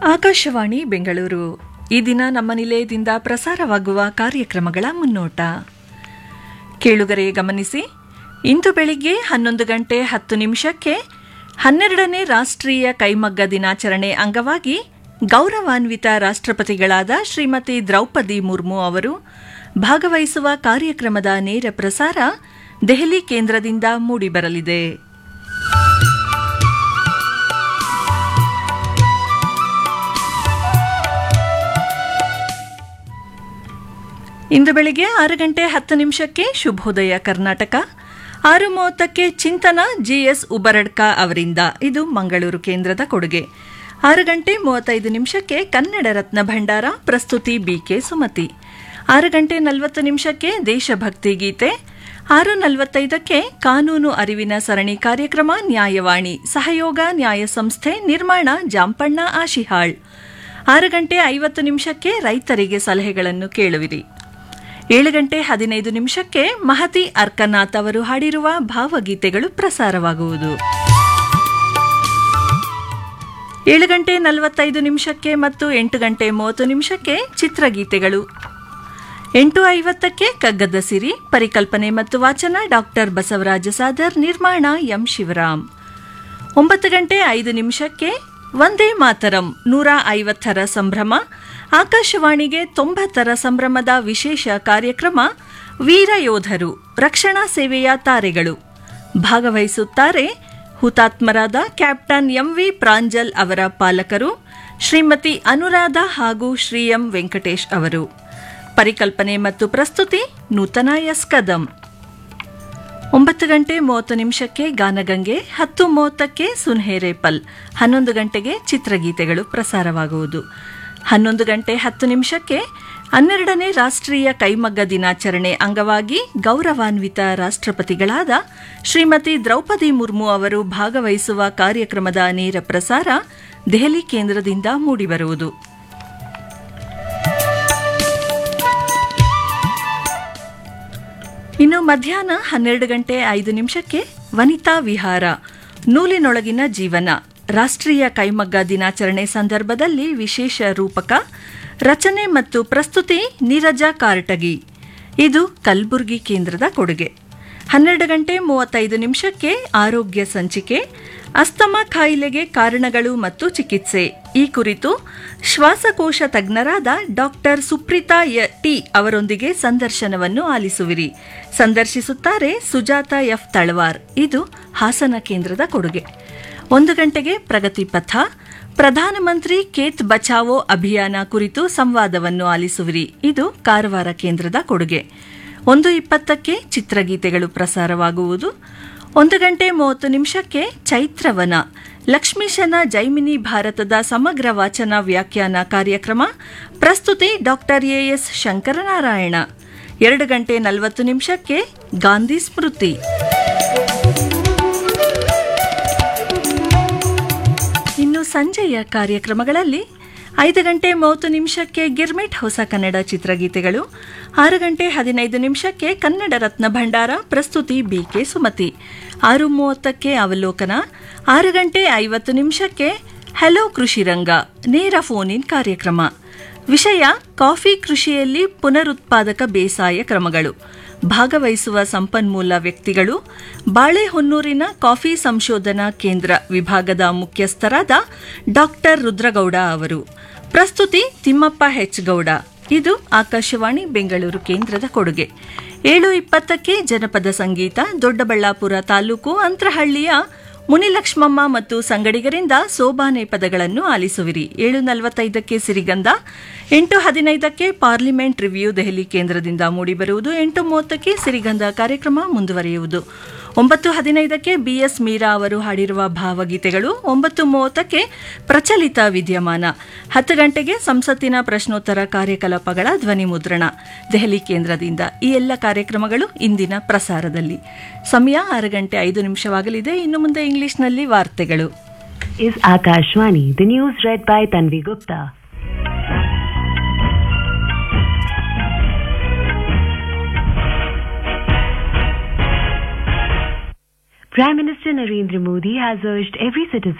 ಆಕಾಶವಾಣಿ ಬೆಂಗಳೂರು ಈ ದಿನ ನಮ್ಮ ನಿಲಯದಿಂದ ಪ್ರಸಾರವಾಗುವ ಕಾರ್ಯಕ್ರಮಗಳ ಮುನ್ನೋಟ ಕೇಳುಗರೆ ಗಮನಿಸಿ ಇಂದು ಬೆಳಿಗ್ಗೆ ಹನ್ನೊಂದು ಗಂಟೆ ಹತ್ತು ನಿಮಿಷಕ್ಕೆ ಹನ್ನೆರಡನೇ ರಾಷ್ಟ್ರೀಯ ಕೈಮಗ್ಗ ದಿನಾಚರಣೆ ಅಂಗವಾಗಿ ಗೌರವಾನ್ವಿತ ರಾಷ್ಟ್ರಪತಿಗಳಾದ ಶ್ರೀಮತಿ ದ್ರೌಪದಿ ಮುರ್ಮು ಅವರು ಭಾಗವಹಿಸುವ ಕಾರ್ಯಕ್ರಮದ ನೇರ ಪ್ರಸಾರ ದೆಹಲಿ ಕೇಂದ್ರದಿಂದ ಮೂಡಿಬರಲಿದೆ ಇಂದು ಬೆಳಿಗ್ಗೆ ಆರು ಗಂಟೆ ಹತ್ತು ನಿಮಿಷಕ್ಕೆ ಶುಭೋದಯ ಕರ್ನಾಟಕ ಆರು ಮೂವತ್ತಕ್ಕೆ ಚಿಂತನ ಜಿಎಸ್ ಉಬರಡ್ಕ ಅವರಿಂದ ಇದು ಮಂಗಳೂರು ಕೇಂದ್ರದ ಕೊಡುಗೆ ಆರು ಗಂಟೆ ಮೂವತ್ತೈದು ನಿಮಿಷಕ್ಕೆ ಕನ್ನಡ ರತ್ನ ಭಂಡಾರ ಪ್ರಸ್ತುತಿ ಬಿಕೆ ಸುಮತಿ ಆರು ಗಂಟೆ ನಲವತ್ತು ನಿಮಿಷಕ್ಕೆ ದೇಶಭಕ್ತಿ ಗೀತೆ ಆರು ನಲವತ್ತೈದಕ್ಕೆ ಕಾನೂನು ಅರಿವಿನ ಸರಣಿ ಕಾರ್ಯಕ್ರಮ ನ್ಯಾಯವಾಣಿ ಸಹಯೋಗ ನ್ಯಾಯ ಸಂಸ್ಥೆ ನಿರ್ಮಾಣ ಜಾಂಪಣ್ಣ ಆಶಿಹಾಳ್ ಆರು ಗಂಟೆ ಐವತ್ತು ನಿಮಿಷಕ್ಕೆ ರೈತರಿಗೆ ಸಲಹೆಗಳನ್ನು ಕೇಳುವಿರಿ ಏಳು ಗಂಟೆ ಹದಿನೈದು ನಿಮಿಷಕ್ಕೆ ಮಹತಿ ಅರ್ಕನಾಥ್ ಅವರು ಹಾಡಿರುವ ಭಾವಗೀತೆಗಳು ಪ್ರಸಾರವಾಗುವುದು ಏಳು ಗಂಟೆ ನಲವತ್ತೈದು ನಿಮಿಷಕ್ಕೆ ಮತ್ತು ಎಂಟು ಗಂಟೆ ಮೂವತ್ತು ನಿಮಿಷಕ್ಕೆ ಚಿತ್ರಗೀತೆಗಳು ಎಂಟು ಐವತ್ತಕ್ಕೆ ಕಗ್ಗದ ಸಿರಿ ಪರಿಕಲ್ಪನೆ ಮತ್ತು ವಾಚನ ಡಾಕ್ಟರ್ ಬಸವರಾಜ ಸಾದರ್ ನಿರ್ಮಾಣ ಎಂ ಶಿವರಾಮ್ ಒಂಬತ್ತು ಗಂಟೆ ಐದು ನಿಮಿಷಕ್ಕೆ ಒಂದೇ ಮಾತರಂ ನೂರ ಐವತ್ತರ ಸಂಭ್ರಮ ಆಕಾಶವಾಣಿಗೆ ತೊಂಬತ್ತರ ಸಂಭ್ರಮದ ವಿಶೇಷ ಕಾರ್ಯಕ್ರಮ ವೀರ ಯೋಧರು ರಕ್ಷಣಾ ಸೇವೆಯ ತಾರೆಗಳು ಭಾಗವಹಿಸುತ್ತಾರೆ ಹುತಾತ್ಮರಾದ ಕ್ಯಾಪ್ಟನ್ ಎಂವಿ ಪ್ರಾಂಜಲ್ ಅವರ ಪಾಲಕರು ಶ್ರೀಮತಿ ಅನುರಾಧ ಹಾಗೂ ಶ್ರೀ ಎಂ ವೆಂಕಟೇಶ್ ಅವರು ಪರಿಕಲ್ಪನೆ ಮತ್ತು ಪ್ರಸ್ತುತಿ ನೂತನ ಎಸ್ ಕದಂ ಒಂಬತ್ತು ಗಂಟೆ ಮೂವತ್ತು ನಿಮಿಷಕ್ಕೆ ಗಾನಗಂಗೆ ಹತ್ತು ಮೂವತ್ತಕ್ಕೆ ಸುನ್ಹೇರೇಪಲ್ ಹನ್ನೊಂದು ಗಂಟೆಗೆ ಚಿತ್ರಗೀತೆಗಳು ಪ್ರಸಾರವಾಗುವುದು ಹನ್ನೊಂದು ಗಂಟೆ ಹತ್ತು ನಿಮಿಷಕ್ಕೆ ಹನ್ನೆರಡನೇ ರಾಷ್ಟ್ರೀಯ ಕೈಮಗ್ಗ ದಿನಾಚರಣೆ ಅಂಗವಾಗಿ ಗೌರವಾನ್ವಿತ ರಾಷ್ಟ್ರಪತಿಗಳಾದ ಶ್ರೀಮತಿ ದ್ರೌಪದಿ ಮುರ್ಮು ಅವರು ಭಾಗವಹಿಸುವ ಕಾರ್ಯಕ್ರಮದ ನೇರ ಪ್ರಸಾರ ದೆಹಲಿ ಕೇಂದ್ರದಿಂದ ಮೂಡಿಬರುವುದು ಇನ್ನು ಮಧ್ಯಾಹ್ನ ಹನ್ನೆರಡು ಗಂಟೆ ಐದು ನಿಮಿಷಕ್ಕೆ ವನಿತಾ ವಿಹಾರ ನೂಲಿನೊಳಗಿನ ಜೀವನ ರಾಷ್ಟ್ರೀಯ ಕೈಮಗ್ಗ ದಿನಾಚರಣೆ ಸಂದರ್ಭದಲ್ಲಿ ವಿಶೇಷ ರೂಪಕ ರಚನೆ ಮತ್ತು ಪ್ರಸ್ತುತಿ ನೀರಜ ಕಾರಟಗಿ ಇದು ಕಲಬುರ್ಗಿ ಕೇಂದ್ರದ ಕೊಡುಗೆ ಹನ್ನೆರಡು ಗಂಟೆ ಮೂವತ್ತೈದು ನಿಮಿಷಕ್ಕೆ ಆರೋಗ್ಯ ಸಂಚಿಕೆ ಅಸ್ತಮ ಕಾಯಿಲೆಗೆ ಕಾರಣಗಳು ಮತ್ತು ಚಿಕಿತ್ಸೆ ಈ ಕುರಿತು ಶ್ವಾಸಕೋಶ ತಜ್ಞರಾದ ಡಾಕ್ಟರ್ ಸುಪ್ರೀತಾ ಟಿ ಅವರೊಂದಿಗೆ ಸಂದರ್ಶನವನ್ನು ಆಲಿಸುವಿರಿ ಸಂದರ್ಶಿಸುತ್ತಾರೆ ಸುಜಾತ ಎಫ್ ತಳವಾರ್ ಇದು ಹಾಸನ ಕೇಂದ್ರದ ಕೊಡುಗೆ ಒಂದು ಗಂಟೆಗೆ ಪ್ರಗತಿ ಪಥ ಪ್ರಧಾನಮಂತ್ರಿ ಖೇತ್ ಬಚಾವೋ ಅಭಿಯಾನ ಕುರಿತು ಸಂವಾದವನ್ನು ಆಲಿಸುವಿರಿ ಇದು ಕಾರವಾರ ಕೇಂದ್ರದ ಕೊಡುಗೆ ಒಂದು ಇಪ್ಪತ್ತಕ್ಕೆ ಚಿತ್ರಗೀತೆಗಳು ಪ್ರಸಾರವಾಗುವುದು ಒಂದು ಗಂಟೆ ಮೂವತ್ತು ನಿಮಿಷಕ್ಕೆ ಚೈತ್ರವನ ಲಕ್ಷ್ಮೀಶನ ಜೈಮಿನಿ ಭಾರತದ ಸಮಗ್ರ ವಾಚನ ವ್ಯಾಖ್ಯಾನ ಕಾರ್ಯಕ್ರಮ ಪ್ರಸ್ತುತಿ ಡಾಕ್ಟರ್ ಎಎಸ್ ಶಂಕರನಾರಾಯಣ ಎರಡು ಗಂಟೆ ನಲವತ್ತು ನಿಮಿಷಕ್ಕೆ ಗಾಂಧಿ ಸ್ಮೃತಿ ಇನ್ನು ಸಂಜೆಯ ಕಾರ್ಯಕ್ರಮಗಳಲ್ಲಿ ಐದು ಗಂಟೆ ಮೂವತ್ತು ನಿಮಿಷಕ್ಕೆ ಗಿರ್ಮಿಟ್ ಹೊಸ ಕನ್ನಡ ಚಿತ್ರಗೀತೆಗಳು ಆರು ಗಂಟೆ ಹದಿನೈದು ನಿಮಿಷಕ್ಕೆ ಕನ್ನಡ ರತ್ನ ಭಂಡಾರ ಪ್ರಸ್ತುತಿ ಬಿಕೆ ಸುಮತಿ ಆರು ಮೂವತ್ತಕ್ಕೆ ಅವಲೋಕನ ಆರು ಗಂಟೆ ಐವತ್ತು ನಿಮಿಷಕ್ಕೆ ಹಲೋ ಕೃಷಿ ರಂಗ ನೇರ ಫೋನ್ ಇನ್ ಕಾರ್ಯಕ್ರಮ ವಿಷಯ ಕಾಫಿ ಕೃಷಿಯಲ್ಲಿ ಪುನರುತ್ಪಾದಕ ಬೇಸಾಯ ಕ್ರಮಗಳು ಭಾಗವಹಿಸುವ ಸಂಪನ್ಮೂಲ ವ್ಯಕ್ತಿಗಳು ಬಾಳೆಹೊನ್ನೂರಿನ ಕಾಫಿ ಸಂಶೋಧನಾ ಕೇಂದ್ರ ವಿಭಾಗದ ಮುಖ್ಯಸ್ಥರಾದ ಡಾಕ್ಟರ್ ರುದ್ರಗೌಡ ಅವರು ಪ್ರಸ್ತುತಿ ತಿಮ್ಮಪ್ಪ ಹೆಚ್ ಗೌಡ ಇದು ಆಕಾಶವಾಣಿ ಬೆಂಗಳೂರು ಕೇಂದ್ರದ ಕೊಡುಗೆ ಏಳು ಇಪ್ಪತ್ತಕ್ಕೆ ಜನಪದ ಸಂಗೀತ ದೊಡ್ಡಬಳ್ಳಾಪುರ ತಾಲೂಕು ಅಂತ್ರಹಳ್ಳಿಯ ಮುನಿಲಕ್ಷ್ಮಮ್ಮ ಮತ್ತು ಸಂಗಡಿಗರಿಂದ ಸೋಬಾನೆ ಪದಗಳನ್ನು ಆಲಿಸುವಿರಿ ಏಳು ನಲವತ್ತೈದಕ್ಕೆ ಸಿರಿಗಂಧ ಎಂಟು ಹದಿನೈದಕ್ಕೆ ಪಾರ್ಲಿಮೆಂಟ್ ರಿವ್ಯೂ ದೆಹಲಿ ಕೇಂದ್ರದಿಂದ ಮೂಡಿಬರುವುದು ಎಂಟು ಮೂವತ್ತಕ್ಕೆ ಸಿರಿಗಂಧ ಕಾರ್ಯಕ್ರಮ ಮುಂದುವರಿಯುವುದು ಒಂಬತ್ತು ಹದಿನೈದಕ್ಕೆ ಬಿಎಸ್ ಮೀರಾ ಅವರು ಹಾಡಿರುವ ಭಾವಗೀತೆಗಳು ಒಂಬತ್ತು ಮೂವತ್ತಕ್ಕೆ ಪ್ರಚಲಿತ ವಿದ್ಯಮಾನ ಹತ್ತು ಗಂಟೆಗೆ ಸಂಸತ್ತಿನ ಪ್ರಶ್ನೋತ್ತರ ಕಾರ್ಯಕಲಾಪಗಳ ಧ್ವನಿ ಮುದ್ರಣ ದೆಹಲಿ ಕೇಂದ್ರದಿಂದ ಈ ಎಲ್ಲ ಕಾರ್ಯಕ್ರಮಗಳು ಇಂದಿನ ಪ್ರಸಾರದಲ್ಲಿ ಸಮಯ ಆರು ಗಂಟೆ ಐದು ನಿಮಿಷವಾಗಲಿದೆ ಇನ್ನು ಮುಂದೆ ಇಂಗ್ಲಿಷ್ನಲ್ಲಿ ವಾರ್ತೆಗಳು is Akashwani. The news read by Tanvi Gupta. Prime Minister Narendra Modi has urged every citizen